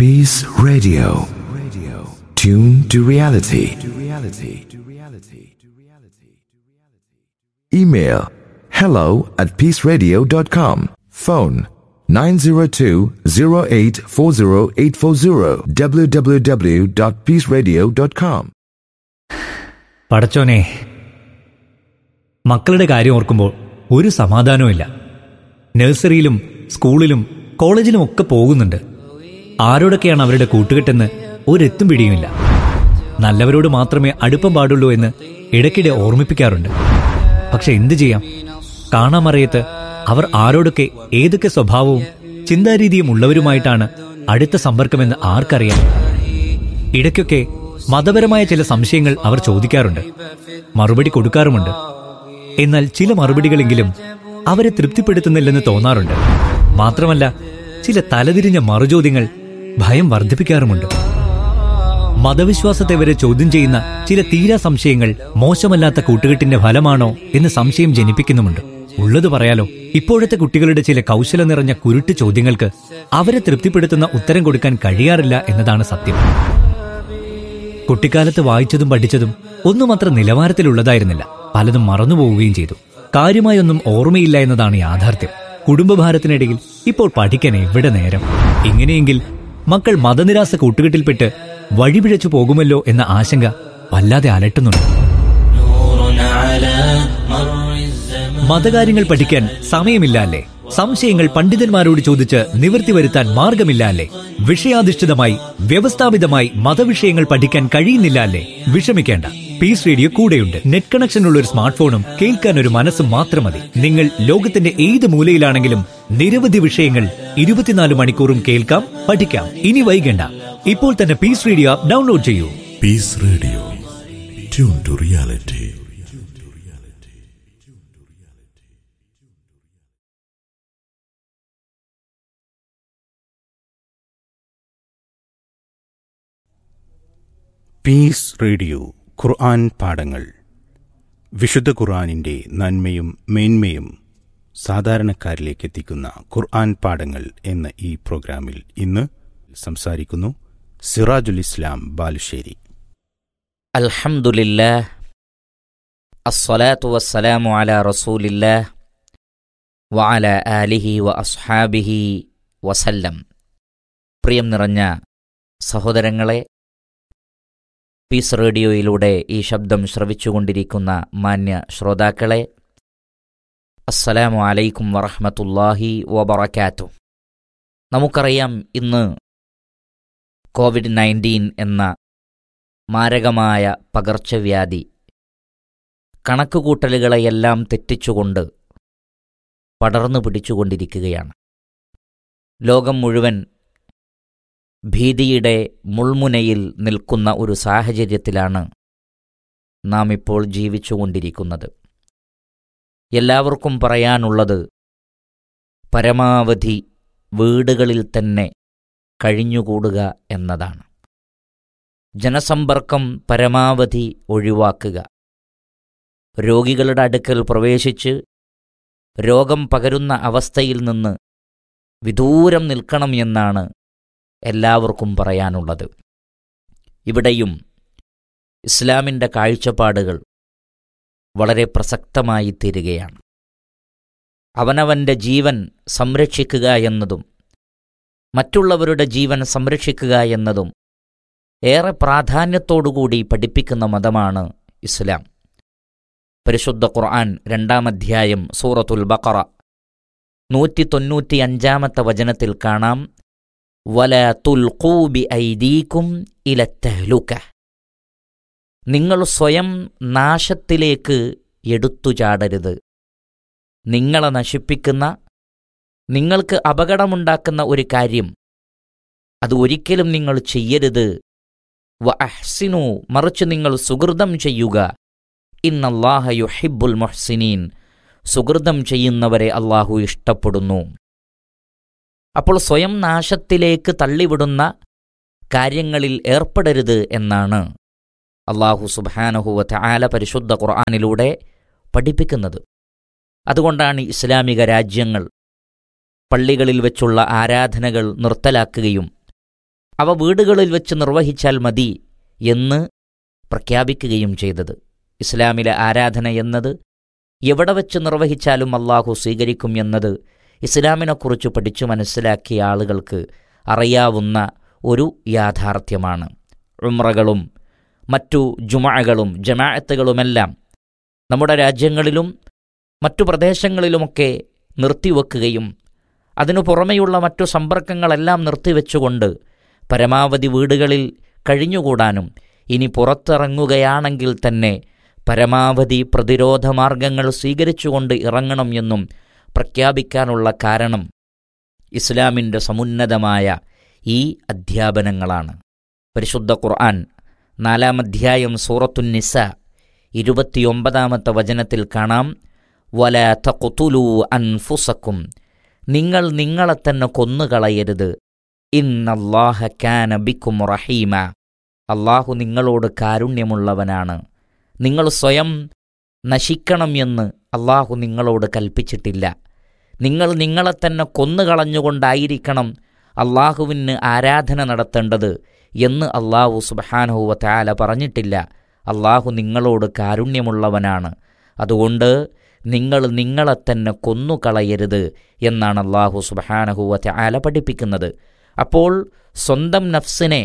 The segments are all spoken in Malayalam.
Peace Radio. Radio. Tune to reality. To reality. To reality. To reality. Email hello at peaceradio.com. Phone 902-0840840 www.peaceradio.com. പടച്ചോനെ മക്കളുടെ കാര്യം ഓർക്കുമ്പോൾ ഒരു സമാധാനവുമില്ല നഴ്സറിയിലും സ്കൂളിലും കോളേജിലും ഒക്കെ പോകുന്നുണ്ട് ആരോടൊക്കെയാണ് അവരുടെ കൂട്ടുകെട്ടെന്ന് ഒരെത്തും പിടിയുമില്ല നല്ലവരോട് മാത്രമേ അടുപ്പം പാടുള്ളൂ എന്ന് ഇടയ്ക്കിടെ ഓർമ്മിപ്പിക്കാറുണ്ട് പക്ഷെ എന്തു ചെയ്യാം കാണാമറിയത്ത് അവർ ആരോടൊക്കെ ഏതൊക്കെ സ്വഭാവവും ചിന്താരീതിയും ഉള്ളവരുമായിട്ടാണ് അടുത്ത സമ്പർക്കമെന്ന് ആർക്കറിയാം ഇടയ്ക്കൊക്കെ മതപരമായ ചില സംശയങ്ങൾ അവർ ചോദിക്കാറുണ്ട് മറുപടി കൊടുക്കാറുമുണ്ട് എന്നാൽ ചില മറുപടികളെങ്കിലും അവരെ തൃപ്തിപ്പെടുത്തുന്നില്ലെന്ന് തോന്നാറുണ്ട് മാത്രമല്ല ചില തലതിരിഞ്ഞ മറുചോദ്യങ്ങൾ ഭയം വർദ്ധിപ്പിക്കാറുമുണ്ട് മതവിശ്വാസത്തെ വരെ ചോദ്യം ചെയ്യുന്ന ചില തീരാ സംശയങ്ങൾ മോശമല്ലാത്ത കൂട്ടുകെട്ടിന്റെ ഫലമാണോ എന്ന് സംശയം ജനിപ്പിക്കുന്നുമുണ്ട് ഉള്ളത് പറയാലോ ഇപ്പോഴത്തെ കുട്ടികളുടെ ചില കൗശല നിറഞ്ഞ കുരുട്ട് ചോദ്യങ്ങൾക്ക് അവരെ തൃപ്തിപ്പെടുത്തുന്ന ഉത്തരം കൊടുക്കാൻ കഴിയാറില്ല എന്നതാണ് സത്യം കുട്ടിക്കാലത്ത് വായിച്ചതും പഠിച്ചതും ഒന്നും അത്ര നിലവാരത്തിലുള്ളതായിരുന്നില്ല പലതും മറന്നുപോവുകയും ചെയ്തു കാര്യമായൊന്നും ഓർമ്മയില്ല എന്നതാണ് യാഥാർത്ഥ്യം കുടുംബഭാരത്തിനിടയിൽ ഇപ്പോൾ പഠിക്കാൻ എവിടെ നേരം ഇങ്ങനെയെങ്കിൽ മക്കൾ മതനിരാസ കൂട്ടുകെട്ടിൽപ്പെട്ട് വഴിപിഴച്ചു പോകുമല്ലോ എന്ന ആശങ്ക വല്ലാതെ അലട്ടുന്നുണ്ട് മതകാര്യങ്ങൾ പഠിക്കാൻ സമയമില്ല അല്ലേ സംശയങ്ങൾ പണ്ഡിതന്മാരോട് ചോദിച്ച് നിവൃത്തി വരുത്താൻ മാർഗമില്ല അല്ലേ വിഷയാധിഷ്ഠിതമായി വ്യവസ്ഥാപിതമായി മതവിഷയങ്ങൾ പഠിക്കാൻ കഴിയുന്നില്ല അല്ലേ വിഷമിക്കേണ്ട പീസ് റേഡിയോ കൂടെയുണ്ട് നെറ്റ് കണക്ഷൻ ഉള്ള ഒരു സ്മാർട്ട് ഫോണും കേൾക്കാൻ ഒരു മനസ്സും മാത്രം മതി നിങ്ങൾ ലോകത്തിന്റെ ഏത് മൂലയിലാണെങ്കിലും നിരവധി വിഷയങ്ങൾ ഇരുപത്തിനാല് മണിക്കൂറും കേൾക്കാം പഠിക്കാം ഇനി വൈകേണ്ട ഇപ്പോൾ തന്നെ പീസ് റേഡിയോ ആപ്പ് ഡൗൺലോഡ് ചെയ്യൂ Peace Radio. Tune to reality. Peace radio Quran പാഠങ്ങൾ വിശുദ്ധ ഖുർആനിൻ്റെ നന്മയും മേന്മയും സാധാരണക്കാരിലേക്ക് എത്തിക്കുന്ന ഖുർആൻ പാഠങ്ങൾ എന്ന ഈ പ്രോഗ്രാമിൽ ഇന്ന് സംസാരിക്കുന്നു സിറാജുൽ ഇസ്ലാം ബാലുശ്ശേരി الحمد لله الصلاة والسلام على رسول الله وعلى آله وأصحابه വസല്ലം പ്രിയം നിറഞ്ഞ സഹോദരങ്ങളെ പീസ് റേഡിയോയിലൂടെ ഈ ശബ്ദം ശ്രവിച്ചുകൊണ്ടിരിക്കുന്ന മാന്യ ശ്രോതാക്കളെ അസ്സലാമു അലൈക്കും വറഹ്മത്തുള്ളാഹി വബറകാതുഹു നമുക്കറിയാം ഇന്ന് കോവിഡ് നയൻറ്റീൻ എന്ന മാരകമായ പകർച്ചവ്യാധി കണക്കുകൂട്ടലുകളെയെല്ലാം തെറ്റിച്ചുകൊണ്ട് പടർന്നു പിടിച്ചുകൊണ്ടിരിക്കുകയാണ് ലോകം മുഴുവൻ ഭീതിയുടെ മുൾമുനയിൽ നിൽക്കുന്ന ഒരു സാഹചര്യത്തിലാണ് നാം ഇപ്പോൾ ജീവിച്ചുകൊണ്ടിരിക്കുന്നത് എല്ലാവർക്കും പറയാനുള്ളത് പരമാവധി വീടുകളിൽ തന്നെ കഴിഞ്ഞുകൂടുക എന്നതാണ് ജനസമ്പർക്കം പരമാവധി ഒഴിവാക്കുക രോഗികളുടെ അടുക്കൽ പ്രവേശിച്ച് രോഗം പകരുന്ന അവസ്ഥയിൽ നിന്ന് വിദൂരം നിൽക്കണം എന്നാണ് എല്ലാവർക്കും പറയാനുള്ളത് ഇവിടെയും ഇസ്ലാമിൻ്റെ കാഴ്ചപ്പാടുകൾ വളരെ പ്രസക്തമായി തീരുകയാണ് അവനവൻ്റെ ജീവൻ സംരക്ഷിക്കുക എന്നതും മറ്റുള്ളവരുടെ ജീവൻ സംരക്ഷിക്കുക എന്നതും ഏറെ പ്രാധാന്യത്തോടുകൂടി പഠിപ്പിക്കുന്ന മതമാണ് ഇസ്ലാം പരിശുദ്ധ ഖുർആൻ രണ്ടാം അധ്യായം സൂറത്തുൽ ബഖറ നൂറ്റി തൊണ്ണൂറ്റി അഞ്ചാമത്തെ വചനത്തിൽ കാണാം വല തുൽഖൂബി ഐദീക്കും ഇലത്തഹ്ലുക നിങ്ങൾ സ്വയം നാശത്തിലേക്ക് എടുത്തു ചാടരുത് നിങ്ങളെ നശിപ്പിക്കുന്ന നിങ്ങൾക്ക് അപകടമുണ്ടാക്കുന്ന ഒരു കാര്യം അത് ഒരിക്കലും നിങ്ങൾ ചെയ്യരുത് വ അഹ്സിനു മറിച്ച് നിങ്ങൾ സുഹൃതം ചെയ്യുക ഇന്നല്ലാഹ യുഹിബുൽ മുഹ്സിനീൻ സുഹൃതം ചെയ്യുന്നവരെ അള്ളാഹു ഇഷ്ടപ്പെടുന്നു അപ്പോൾ സ്വയം നാശത്തിലേക്ക് തള്ളിവിടുന്ന കാര്യങ്ങളിൽ ഏർപ്പെടരുത് എന്നാണ് അള്ളാഹു സുബാനഹുവത്ത് ആല പരിശുദ്ധ ഖുർആാനിലൂടെ പഠിപ്പിക്കുന്നത് അതുകൊണ്ടാണ് ഇസ്ലാമിക രാജ്യങ്ങൾ പള്ളികളിൽ വെച്ചുള്ള ആരാധനകൾ നിർത്തലാക്കുകയും അവ വീടുകളിൽ വെച്ച് നിർവഹിച്ചാൽ മതി എന്ന് പ്രഖ്യാപിക്കുകയും ചെയ്തത് ഇസ്ലാമിലെ ആരാധന എന്നത് എവിടെ വെച്ച് നിർവഹിച്ചാലും അള്ളാഹു സ്വീകരിക്കും എന്നത് ഇസ്ലാമിനെക്കുറിച്ച് പഠിച്ചു മനസ്സിലാക്കിയ ആളുകൾക്ക് അറിയാവുന്ന ഒരു യാഥാർത്ഥ്യമാണ് ഉമ്രകളും മറ്റു ജുമഅകളും ജമാഅത്തുകളുമെല്ലാം നമ്മുടെ രാജ്യങ്ങളിലും മറ്റു പ്രദേശങ്ങളിലുമൊക്കെ നിർത്തിവെക്കുകയും അതിനു പുറമെയുള്ള മറ്റു സമ്പർക്കങ്ങളെല്ലാം നിർത്തിവെച്ചുകൊണ്ട് പരമാവധി വീടുകളിൽ കഴിഞ്ഞുകൂടാനും ഇനി പുറത്തിറങ്ങുകയാണെങ്കിൽ തന്നെ പരമാവധി പ്രതിരോധ മാർഗങ്ങൾ സ്വീകരിച്ചുകൊണ്ട് ഇറങ്ങണം എന്നും പ്രഖ്യാപിക്കാനുള്ള കാരണം ഇസ്ലാമിൻ്റെ സമുന്നതമായ ഈ അധ്യാപനങ്ങളാണ് പരിശുദ്ധ ഖുർആൻ നാലാം അധ്യായം സൂറത്തുന്നിസ ഇരുപത്തിയൊമ്പതാമത്തെ വചനത്തിൽ കാണാം വല തഖുതുലു അൻഫുസക്കും നിങ്ങൾ നിങ്ങളെ തന്നെ കൊന്നുകളയരുത് ഇന്നല്ലാഹ കാന ബിക്കും റഹീമ അള്ളാഹു നിങ്ങളോട് കാരുണ്യമുള്ളവനാണ് നിങ്ങൾ സ്വയം നശിക്കണം എന്ന് അള്ളാഹു നിങ്ങളോട് കൽപ്പിച്ചിട്ടില്ല നിങ്ങൾ നിങ്ങളെ തന്നെ കൊന്നുകളഞ്ഞുകൊണ്ടായിരിക്കണം അള്ളാഹുവിന് ആരാധന നടത്തേണ്ടത് എന്ന് അള്ളാഹു സുബഹാനഹുവ താല പറഞ്ഞിട്ടില്ല അള്ളാഹു നിങ്ങളോട് കാരുണ്യമുള്ളവനാണ് അതുകൊണ്ട് നിങ്ങൾ നിങ്ങളെ തന്നെ കൊന്നുകളയരുത് എന്നാണ് അള്ളാഹു സുബഹാനഹുവ താല പഠിപ്പിക്കുന്നത് അപ്പോൾ സ്വന്തം നഫ്സിനെ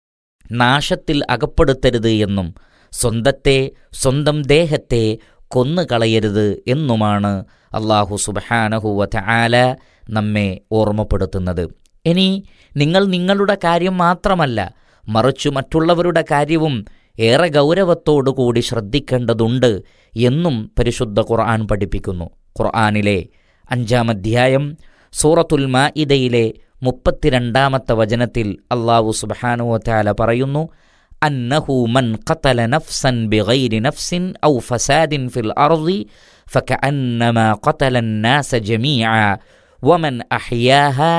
നാശത്തിൽ അകപ്പെടുത്തരുത് എന്നും സ്വന്തത്തെ സ്വന്തം ദേഹത്തെ കൊന്നുകളയരുത് എന്നുമാണ് അള്ളാഹു സുബഹാനഹുവ ആല നമ്മെ ഓർമ്മപ്പെടുത്തുന്നത് ഇനി നിങ്ങൾ നിങ്ങളുടെ കാര്യം മാത്രമല്ല മറിച്ചു മറ്റുള്ളവരുടെ കാര്യവും ഏറെ ഗൗരവത്തോടുകൂടി ശ്രദ്ധിക്കേണ്ടതുണ്ട് എന്നും പരിശുദ്ധ ഖുർആൻ പഠിപ്പിക്കുന്നു ഖുർആനിലെ അഞ്ചാം അധ്യായം സൂറത്തുൽ മാഇദയിലെ മുപ്പത്തിരണ്ടാമത്തെ വചനത്തിൽ അള്ളാഹു സുബാനുവത്താല പറയുന്നു അന്നഹു മൻ ഖതല നഫ്സൻ ബിഗൈരി നഫ്സിൻ ഔ ഫസാദിൻ ഫിൽ അർളി ഫകഅന്നമാ ഖതല الناس جميعا ومن أحياها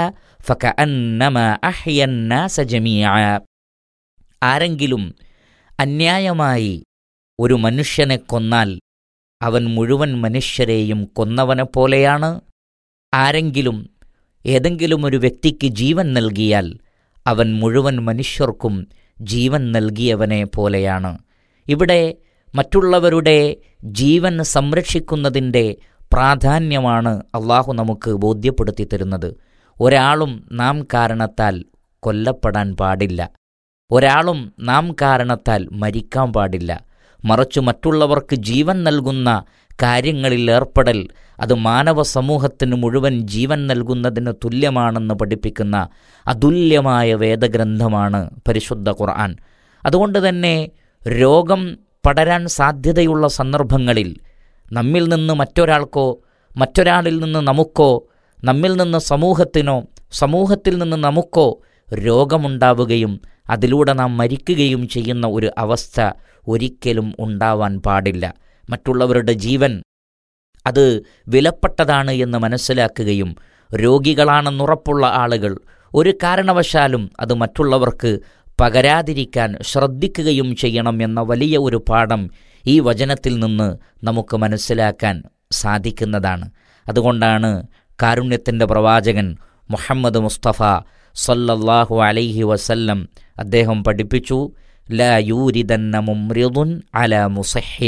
فكأنما أحيا الناس جميعا ആരെങ്കിലും അന്യായമായി ഒരു മനുഷ്യനെ കൊന്നാൽ അവൻ മുഴുവൻ മനുഷ്യരെയും കൊന്നവനെ പോലെയാണ് ആരെങ്കിലും ഏതെങ്കിലും ഒരു വ്യക്തിക്ക് ജീവൻ നൽകിയാൽ അവൻ മുഴുവൻ മനുഷ്യർക്കും ജീവൻ നൽകിയവനെ പോലെയാണ് ഇവിടെ മറ്റുള്ളവരുടെ ജീവൻ സംരക്ഷിക്കുന്നതിൻ്റെ പ്രാധാന്യമാണ് അള്ളാഹു നമുക്ക് ബോധ്യപ്പെടുത്തി തരുന്നത് ഒരാളും നാം കാരണത്താൽ കൊല്ലപ്പെടാൻ പാടില്ല ഒരാളും നാം കാരണത്താൽ മരിക്കാൻ പാടില്ല മറിച്ചു മറ്റുള്ളവർക്ക് ജീവൻ നൽകുന്ന കാര്യങ്ങളിൽ ഏർപ്പെടൽ അത് മാനവ സമൂഹത്തിന് മുഴുവൻ ജീവൻ നൽകുന്നതിന് തുല്യമാണെന്ന് പഠിപ്പിക്കുന്ന അതുല്യമായ വേദഗ്രന്ഥമാണ് പരിശുദ്ധ ഖുർആൻ അതുകൊണ്ട് തന്നെ രോഗം പടരാൻ സാധ്യതയുള്ള സന്ദർഭങ്ങളിൽ നമ്മിൽ നിന്ന് മറ്റൊരാൾക്കോ മറ്റൊരാളിൽ നിന്ന് നമുക്കോ നമ്മിൽ നിന്ന് സമൂഹത്തിനോ സമൂഹത്തിൽ നിന്ന് നമുക്കോ രോഗമുണ്ടാവുകയും അതിലൂടെ നാം മരിക്കുകയും ചെയ്യുന്ന ഒരു അവസ്ഥ ഒരിക്കലും ഉണ്ടാവാൻ പാടില്ല മറ്റുള്ളവരുടെ ജീവൻ അത് വിലപ്പെട്ടതാണ് എന്ന് മനസ്സിലാക്കുകയും രോഗികളാണെന്നുറപ്പുള്ള ആളുകൾ ഒരു കാരണവശാലും അത് മറ്റുള്ളവർക്ക് പകരാതിരിക്കാൻ ശ്രദ്ധിക്കുകയും ചെയ്യണം എന്ന വലിയ ഒരു പാഠം ഈ വചനത്തിൽ നിന്ന് നമുക്ക് മനസ്സിലാക്കാൻ സാധിക്കുന്നതാണ് അതുകൊണ്ടാണ് കാരുണ്യത്തിൻ്റെ പ്രവാചകൻ മുഹമ്മദ് മുസ്തഫ സല്ലല്ലാഹു അലൈഹി വസല്ലം അദ്ദേഹം പഠിപ്പിച്ചു ല യൂരിതന്ന മുമ്രിദുൻ അല മുസഹിൻ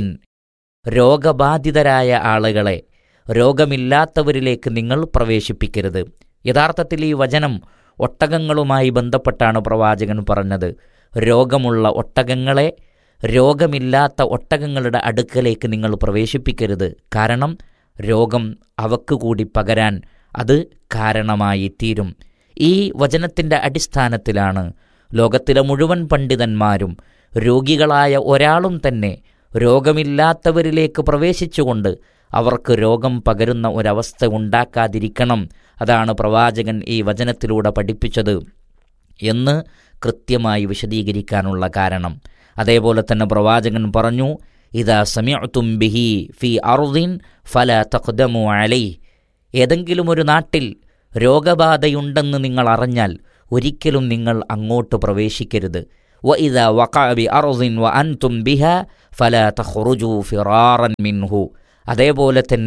രോഗബാധിതരായ ആളുകളെ രോഗമില്ലാത്തവരിലേക്ക് നിങ്ങൾ പ്രവേശിപ്പിക്കരുത് യഥാർത്ഥത്തിൽ ഈ വചനം ഒട്ടകങ്ങളുമായി ബന്ധപ്പെട്ടാണ് പ്രവാചകൻ പറഞ്ഞത് രോഗമുള്ള ഒട്ടകങ്ങളെ രോഗമില്ലാത്ത ഒട്ടകങ്ങളുടെ അടുക്കലേക്ക് നിങ്ങൾ പ്രവേശിപ്പിക്കരുത് കാരണം രോഗം അവക്ക് കൂടി പകരാൻ അത് കാരണമായി തീരും ഈ വചനത്തിൻ്റെ അടിസ്ഥാനത്തിലാണ് ലോകത്തിലെ മുഴുവൻ പണ്ഡിതന്മാരും രോഗികളായ ഒരാളും തന്നെ രോഗമില്ലാത്തവരിലേക്ക് പ്രവേശിച്ചുകൊണ്ട് അവർക്ക് രോഗം പകരുന്ന ഒരവസ്ഥ ഉണ്ടാക്കാതിരിക്കണം അതാണ് പ്രവാചകൻ ഈ വചനത്തിലൂടെ പഠിപ്പിച്ചത് എന്ന് കൃത്യമായി വിശദീകരിക്കാനുള്ള കാരണം അതേപോലെ തന്നെ പ്രവാചകൻ പറഞ്ഞു ഇതാ സമയത്തും ബിഹി ഫി അറുദിൻ ഫല തഖ്ദമു അലൈ ഏതെങ്കിലും ഒരു നാട്ടിൽ രോഗബാധയുണ്ടെന്ന് നിങ്ങൾ അറിഞ്ഞാൽ ഒരിക്കലും നിങ്ങൾ അങ്ങോട്ട് പ്രവേശിക്കരുത് വ ഇത വഖഅബി അറുദിൻ വ അൻതും ബിഹ ഫല തഖ്റുജു ഫിറാറൻ മിൻഹു അതേപോലെ തന്നെ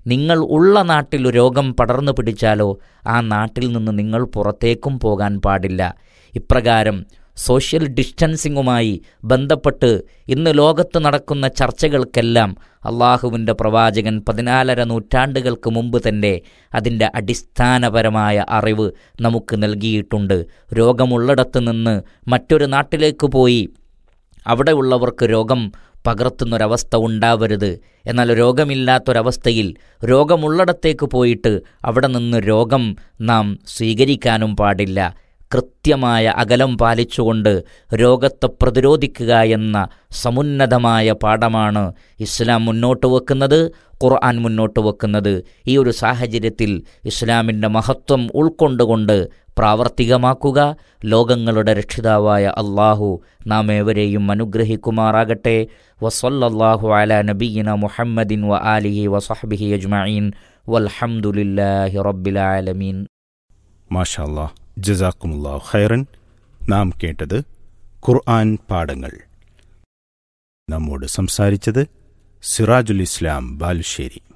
നിങ്ങൾ ഉള്ള നാട്ടിൽ രോഗം പടർന്നു പിടിച്ചാലോ ആ നാട്ടിൽ നിന്ന് നിങ്ങൾ പുറത്തേക്കും പോകാൻ പാടില്ല ഇപ്രകാരം സോഷ്യൽ ഡിസ്റ്റൻസിങ്ങുമായി ബന്ധപ്പെട്ട് ഇന്ന് ലോകത്ത് നടക്കുന്ന ചർച്ചകൾക്കെല്ലാം അള്ളാഹുവിൻ്റെ പ്രവാചകൻ പതിനാലര നൂറ്റാണ്ടുകൾക്ക് മുമ്പ് തന്നെ അതിൻ്റെ അടിസ്ഥാനപരമായ അറിവ് നമുക്ക് നൽകിയിട്ടുണ്ട് രോഗമുള്ളിടത്ത് നിന്ന് മറ്റൊരു നാട്ടിലേക്ക് പോയി അവിടെയുള്ളവർക്ക് രോഗം പകർത്തുന്നൊരവസ്ഥ ഉണ്ടാവരുത് എന്നാൽ രോഗമില്ലാത്തൊരവസ്ഥയിൽ രോഗമുള്ളിടത്തേക്ക് പോയിട്ട് അവിടെ നിന്ന് രോഗം നാം സ്വീകരിക്കാനും പാടില്ല കൃത്യമായ അകലം പാലിച്ചുകൊണ്ട് രോഗത്തെ പ്രതിരോധിക്കുക എന്ന സമുന്നതമായ പാഠമാണ് ഇസ്ലാം മുന്നോട്ട് വെക്കുന്നത് ഖുർആൻ മുന്നോട്ട് വെക്കുന്നത് ഈ ഒരു സാഹചര്യത്തിൽ ഇസ്ലാമിൻ്റെ മഹത്വം ഉൾക്കൊണ്ടുകൊണ്ട് പ്രാവർത്തികമാക്കുക ലോകങ്ങളുടെ രക്ഷിതാവായ അള്ളാഹു നാം ഏവരെയും അനുഗ്രഹിക്കുമാറാകട്ടെ വസല്ലല്ലാഹു അല നബീന മുഹമ്മദിൻ വ ആലിഹി വസഹബിഹി അജ്മഈൻ വൽഹംദുലില്ലാഹി റബ്ബിൽ ആലമീൻ മാഷാല്ലാ ജസാക്കുമുല്ലാ ഖൈറൻ നാം കേട്ടത് ഖുർആൻ പാഠങ്ങൾ നമ്മോട് സംസാരിച്ചത് സിറാജുൽ ഇസ്ലാം ബാലുശ്ശേരി